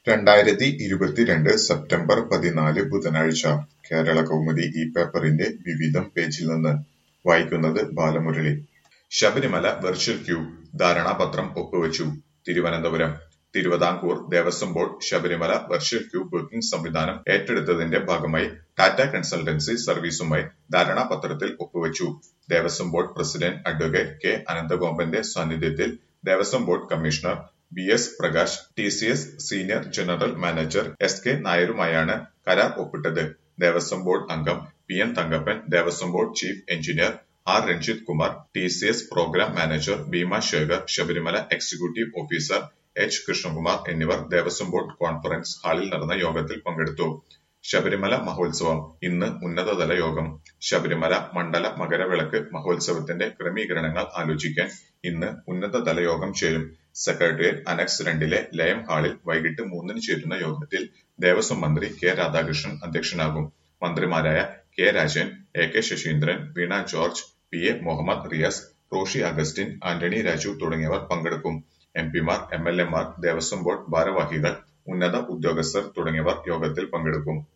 രണ്ടായിരത്തി ഇരുപത്തിരണ്ട് സെപ്റ്റംബർ പതിനാല് ബുധനാഴ്ച കേരളകൗമുദി ഈ പേപ്പറിന്റെ വിവിധം പേജിൽ നിന്ന് വായിക്കുന്നത് ബാലമുരളി ശബരിമല വെർച്വൽ ക്യൂ ധാരണാപത്രം ഒപ്പുവച്ചു Thiruvananthapuram Thiruvithamkoor Devaswom board Sabarimala virtual queue booking സംവിധാനം ഏറ്റെടുത്തതിന്റെ ഭാഗമായി ടാറ്റ കൺസൾട്ടൻസി സർവീസുമായി ധാരണാപത്രത്തിൽ ഒപ്പുവച്ചു Devaswom board president advocate K അനന്തഗോപന്റെ സാന്നിധ്യത്തിൽ Devaswom board commissioner B S Prakash T C S senior general manager S K നായരുമായാണ് കരാർ ഒപ്പിട്ടത് ദേവസ്വം ബോർഡ് അംഗം P N Thankappan Devaswom board chief engineer R Ranjith Kumar T C S programme manager Bhima Shekhar Sabarimala executive officer H Krishnakumar എന്നിവർ Devaswom board conference ഹാളിൽ നടന്ന യോഗത്തിൽ പങ്കെടുത്തു ശബരിമല മഹോത്സവം ഇന്ന് ഉന്നതതല യോഗം ശബരിമല മണ്ഡല മകരവിളക്ക് മഹോത്സവത്തിന്റെ ക്രമീകരണങ്ങൾ ആലോചിക്കാൻ ഇന്ന് ഉന്നതതല യോഗം ചേരും സെക്രട്ടേറിയറ്റ് അനക്സ് രണ്ടിലെ ലയം ഹാളിൽ വൈകിട്ട് മൂന്നിന് ചേരുന്ന യോഗത്തിൽ ദേവസ്വം മന്ത്രി കെ രാധാകൃഷ്ണൻ അധ്യക്ഷനാകും മന്ത്രിമാരായ K Rajan A K Saseendran Veena George P A Muhammad Riyas Roshy Augustine Antony Raju തുടങ്ങിയവർ പങ്കെടുക്കും എം പിമാർ എം എൽ എമാർ ദേവസ്വം ബോർഡ് ഭാരവാഹികൾ ഉന്നത ഉദ്യോഗസ്ഥർ തുടങ്ങിയവർ യോഗത്തിൽ പങ്കെടുക്കും